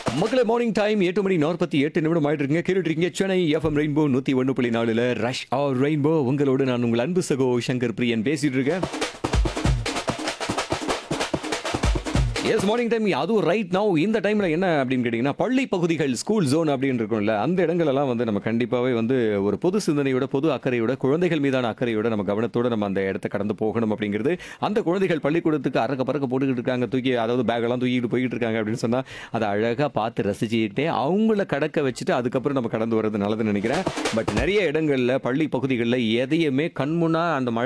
மக்களே morning time எட்டு மணி நாற்பத்தி எட்டு நிமிடம் ஆயிட்டு இருக்கீங்க கேட்டுட்டு இருக்கீங்க சென்னை எஃப்எம் ரெயின்போ நூத்தி ஒன்று புள்ளி நாலுல ரஷ் ஆர் ரெயின்போ உங்களோடு நான் உங்கள் அன்பு சகோ சங்கர் பிரியன் பேசிட்டு இருக்கேன் எஸ் மார்னிங் டைம் அதுவும் ரைட் நவ் இந்த டைம்ல என்ன அப்படின்னு கேட்டிங்கன்னா பள்ளி பகுதிகள் ஸ்கூல் ஜோன் அப்படின்னு இருக்கும்ல அந்த இடங்களெல்லாம் வந்து நம்ம கண்டிப்பாகவே வந்து ஒரு பொது சிந்தனையோட பொது அக்கறையோட குழந்தைகள் மீதான அக்கறையோட நம்ம கவனத்தோட நம்ம அந்த இடத்த கடந்து போகணும் அப்படிங்கிறது அந்த குழந்தைகள் பள்ளிக்கூடத்துக்கு அறக்க பறக்க போட்டுக்கிட்டு இருக்காங்க தூக்கி அதாவது பேக்கெல்லாம் தூக்கிட்டு போயிட்டு இருக்காங்க அப்படின்னு சொன்னா அதை அழகாக பார்த்து ரசிச்சுக்கிட்டே அவங்கள கடக்க வச்சுட்டு அதுக்கப்புறம் நம்ம கடந்து வர்றது நல்லதுன்னு நினைக்கிறேன் பட் நிறைய இடங்கள்ல பள்ளி பகுதிகளில் எதையுமே கண்முன்னா அந்த மழை